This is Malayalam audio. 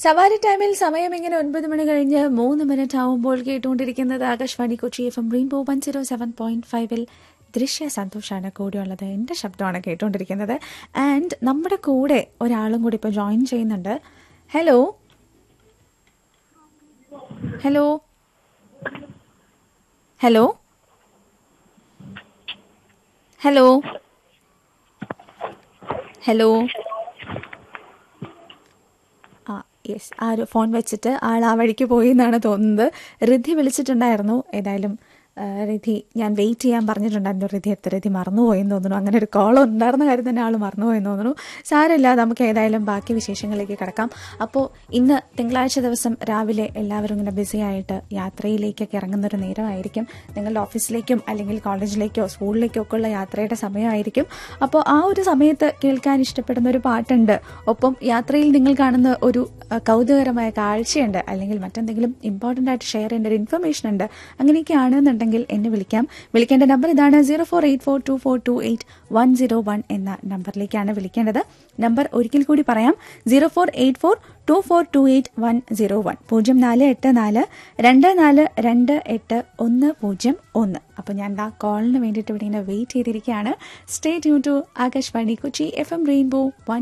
സവാരി ടൈമിൽ സമയം ഇങ്ങനെ ഒൻപത് മണി കഴിഞ്ഞ് മൂന്ന് മിനിറ്റ് ആവുമ്പോൾ കേട്ടുകൊണ്ടിരിക്കുന്നത് Akashvani Kochi F M Rainbow one zero seven point ഫൈവിൽ ദൃശ്യ സന്തോഷാണ് കൂടെയുള്ളത് എൻ്റെ ശബ്ദമാണ് കേട്ടുകൊണ്ടിരിക്കുന്നത് ആൻഡ് നമ്മുടെ കൂടെ ഒരാളും കൂടി ഇപ്പോൾ ജോയിൻ ചെയ്യുന്നുണ്ട് hello hello hello hello hello ആ യെസ് ആ ഒരു ഫോൺ വെച്ചിട്ട് ആൾ ആ വഴിക്ക് പോയി എന്നാണ് തോന്നുന്നത് റിധി വിളിച്ചിട്ടുണ്ടായിരുന്നു ഏതായാലും ആ, റിധി ഞാൻ വെയിറ്റ് ചെയ്യാൻ പറഞ്ഞിട്ടുണ്ടായിരുന്നു റിധി എത്ര റിധി മറന്നുപോയെന്ന് തോന്നുന്നു അങ്ങനെ ഒരു കോൾ ഉണ്ടായിരുന്ന കാര്യം തന്നെ ആൾ മറന്നുപോയെന്ന് തോന്നുന്നു സാരമില്ല നമുക്ക് ഏതായാലും ബാക്കി വിശേഷങ്ങളിലേക്ക് കിടക്കാം അപ്പോൾ ഇന്ന് തിങ്കളാഴ്ച ദിവസം രാവിലെ എല്ലാവരും ഇങ്ങനെ ബിസി ആയിട്ട് യാത്രയിലേക്കൊക്കെ ഇറങ്ങുന്ന ഒരു നേരമായിരിക്കും നിങ്ങളുടെ ഓഫീസിലേക്കും അല്ലെങ്കിൽ കോളേജിലേക്കോ സ്കൂളിലേക്കോ ഒക്കെ ഉള്ള യാത്രയുടെ സമയമായിരിക്കും അപ്പോൾ ആ ഒരു സമയത്ത് കേൾക്കാൻ ഇഷ്ടപ്പെടുന്ന ഒരു പാട്ടുണ്ട് ഒപ്പം യാത്രയിൽ നിങ്ങൾ കാണുന്ന ഒരു അഹ്, കൗതുകകരമായ കാഴ്ചയുണ്ട് അല്ലെങ്കിൽ മറ്റെന്തെങ്കിലും ഇമ്പോർട്ടൻ്റ് ആയിട്ട് ഷെയർ ചെയ്യേണ്ട ഒരു ഇൻഫർമേഷൻ ഉണ്ട് അങ്ങനെയൊക്കെ ആണെന്നുണ്ടെങ്കിൽ എന്നെ വിളിക്കാം വിളിക്കേണ്ട നമ്പർ ഇതാണ് zero four eight four two four two eight one zero one എന്ന നമ്പറിലേക്കാണ് വിളിക്കേണ്ടത് നമ്പർ ഒരിക്കൽ കൂടി പറയാം zero four eight four two four two eight one zero one പൂജ്യം നാല് എട്ട് നാല് രണ്ട് നാല് രണ്ട് എട്ട് ഒന്ന് പൂജ്യം ഒന്ന് അപ്പോൾ ഞാൻ ആ കോളിന് വേണ്ടിയിട്ട് ഇവിടെ ഇങ്ങനെ വെയിറ്റ് ചെയ്തിരിക്കുകയാണ് stay tune to Akashvani Kochi F M Rainbow one